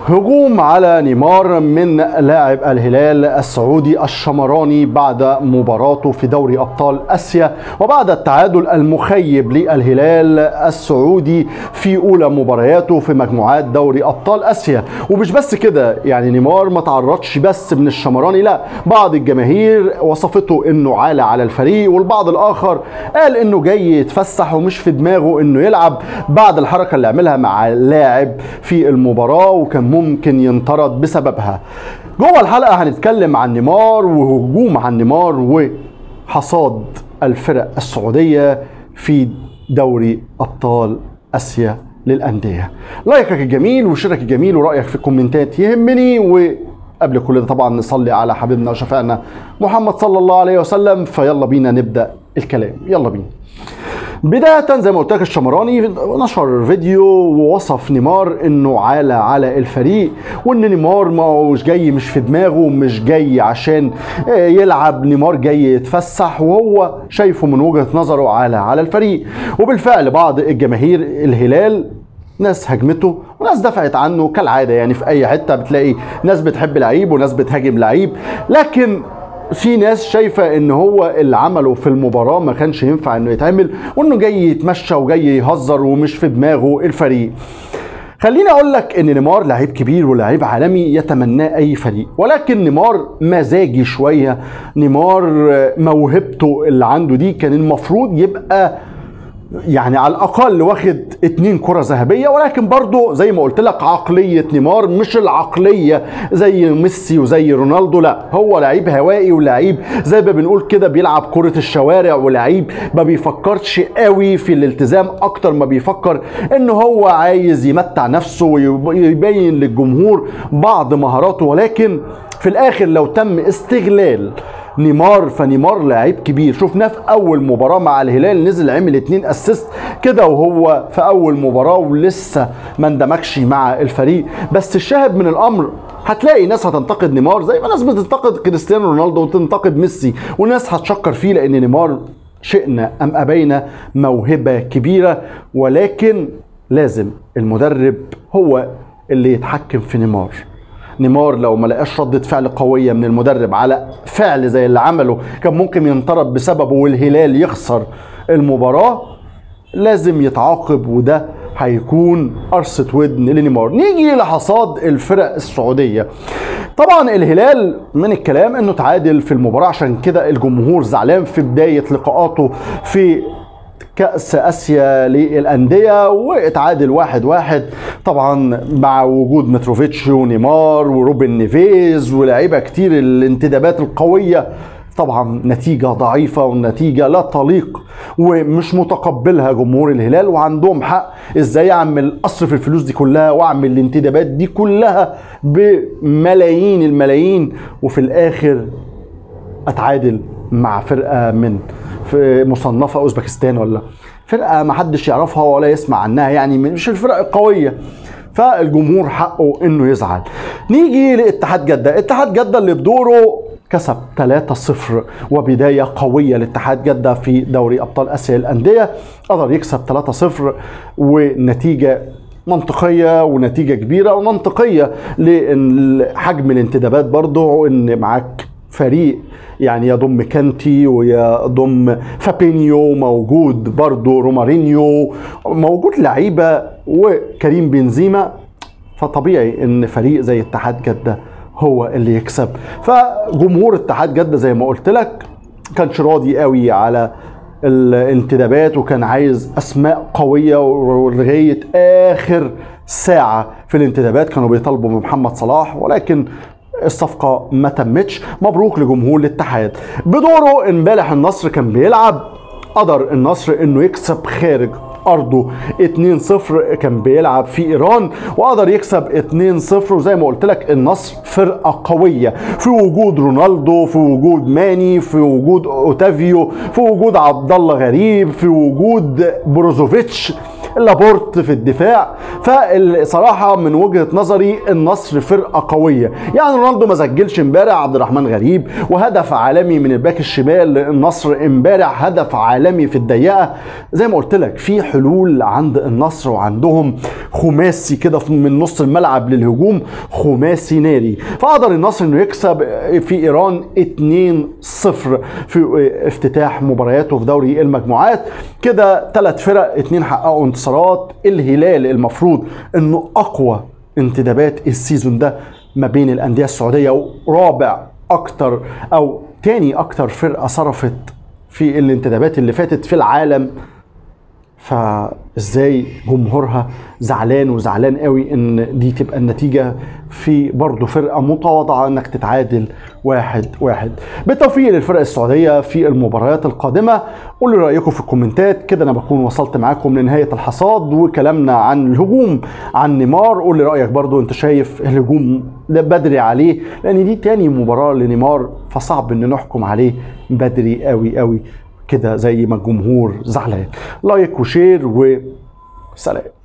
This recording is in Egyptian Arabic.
هجوم على نيمار من لاعب الهلال السعودي الشمراني بعد مباراته في دوري ابطال اسيا وبعد التعادل المخيب للهلال السعودي في اولى مبارياته في مجموعات دوري ابطال اسيا ومش بس كده يعني نيمار ما تعرضش بس من الشمراني لا بعض الجماهير وصفته انه عالة على الفريق والبعض الاخر قال انه جاي يتفسح ومش في دماغه انه يلعب بعد الحركه اللي عملها مع اللاعب في المباراه وكان ممكن ينطرد بسببها جوه الحلقه هنتكلم عن نيمار وهجوم عن نيمار وحصاد الفرق السعوديه في دوري ابطال اسيا للانديه لايكك الجميل وشارك الجميل ورايك في الكومنتات يهمني وقبل كل ده طبعا نصلي على حبيبنا وشفيعنا محمد صلى الله عليه وسلم فيلا بينا نبدا الكلام يلا بينا بداية زي ما قلت لك الشمراني نشر فيديو ووصف نيمار انه عالة على الفريق وان نيمار ما مش جاي مش في دماغه مش جاي عشان يلعب نيمار جاي يتفسح وهو شايفه من وجهة نظره عالة على الفريق وبالفعل بعض الجماهير الهلال ناس هجمته وناس دفعت عنه كالعادة يعني في أي حتة بتلاقي ناس بتحب لعيب وناس بتهاجم لعيب لكن في ناس شايفة ان هو اللي عمله في المباراة ما كانش ينفع انه يتعمل وانه جاي يتمشى وجاي يهزر ومش في دماغه الفريق خليني اقول لك ان نيمار لعيب كبير ولاعيب عالمي يتمناه اي فريق ولكن نيمار مزاجي شويه نيمار موهبته اللي عنده دي كان المفروض يبقى يعني على الاقل واخد اتنين كره ذهبيه ولكن برضه زي ما قلت لك عقليه نيمار مش العقليه زي ميسي وزي رونالدو لا هو لعيب هوائي ولعيب زي ما بنقول كده بيلعب كره الشوارع ولعيب ما بيفكرش قوي في الالتزام اكتر ما بيفكر ان هو عايز يمتع نفسه ويبين للجمهور بعض مهاراته ولكن في الاخر لو تم استغلال نيمار فنيمار لعيب كبير شفناه في اول مباراه مع الهلال نزل عمل اتنين اسيست كده وهو في اول مباراه ولسه ما اندمجش مع الفريق بس الشاهد من الامر هتلاقي ناس هتنتقد نيمار زي ما ناس بتنتقد كريستيانو رونالدو وتنتقد ميسي وناس هتشكر فيه لان نيمار شئنا ام ابينا موهبه كبيره ولكن لازم المدرب هو اللي يتحكم في نيمار نيمار لو ما لقاش ردة فعل قوية من المدرب على فعل زي اللي عمله كان ممكن ينطرد بسببه والهلال يخسر المباراة لازم يتعاقب وده هيكون قرصة ودن لنيمار نيجي لحصاد الفرق السعودية طبعا الهلال من الكلام انه تعادل في المباراة عشان كده الجمهور زعلان في بداية لقاءاته في كأس آسيا للأندية واتعادل واحد واحد طبعا مع وجود متروفيتش ونيمار وروبن نيفيز ولاعيبة كتير الانتدابات القوية طبعا نتيجة ضعيفة ونتيجة لا تليق ومش متقبلها جمهور الهلال وعندهم حق ازاي اعمل اصرف الفلوس دي كلها واعمل الانتدابات دي كلها بملايين الملايين وفي الاخر اتعادل مع فرقة من في مصنفه اوزبكستان ولا فرقه ما حدش يعرفها ولا يسمع عنها يعني مش الفرق القويه فالجمهور حقه انه يزعل نيجي لاتحاد جده اتحاد جده اللي بدوره كسب 3-0 وبداية قوية لاتحاد جدة في دوري أبطال آسيا للأندية قدر يكسب 3-0 ونتيجة منطقية ونتيجة كبيرة ومنطقية لحجم الانتدابات برضه ان معاك فريق يعني يضم كانتي ويضم فابينيو موجود برضو رومارينيو موجود لعيبة وكريم بنزيما فطبيعي ان فريق زي اتحاد جدة هو اللي يكسب فجمهور اتحاد جدة زي ما قلت لك كانش راضي قوي على الانتدابات وكان عايز اسماء قويه ولغايه اخر ساعه في الانتدابات كانوا بيطالبوا بمحمد صلاح ولكن الصفقه ما تمتش مبروك لجمهور الاتحاد بدوره امبارح النصر كان بيلعب قدر النصر انه يكسب خارج ارضه 2-0 كان بيلعب في ايران وقدر يكسب 2-0 وزي ما قلت لك النصر فرقه قويه في وجود رونالدو في وجود ماني في وجود اوتافيو في وجود عبد الله غريب في وجود بروزوفيتش لابورت في الدفاع فالصراحه من وجهه نظري النصر فرقه قويه يعني رونالدو ما سجلش امبارح عبد الرحمن غريب وهدف عالمي من الباك الشمال النصر امبارح هدف عالمي في الضيقه زي ما قلت لك في حلول عند النصر وعندهم خماسي كده من نص الملعب للهجوم خماسي ناري فقدر النصر انه يكسب في ايران 2-0 في افتتاح مبارياته في دوري المجموعات كده ثلاث فرق اتنين حققوا انتصارات الهلال المفروض انه اقوى انتدابات السيزون ده ما بين الانديه السعوديه ورابع اكتر او تاني اكتر فرقه صرفت في الانتدابات اللي فاتت في العالم فازاي جمهورها زعلان وزعلان قوي ان دي تبقى النتيجه في برضه فرقه متواضعه انك تتعادل واحد واحد بالتوفيق للفرق السعوديه في المباريات القادمه قولوا رايكم في الكومنتات كده انا بكون وصلت معاكم لنهايه الحصاد وكلامنا عن الهجوم عن نيمار قول لي رايك برضه انت شايف الهجوم ده بدري عليه لان دي تاني مباراه لنيمار فصعب ان نحكم عليه بدري قوي قوي كده زي ما الجمهور زعلان لايك وشير وسلام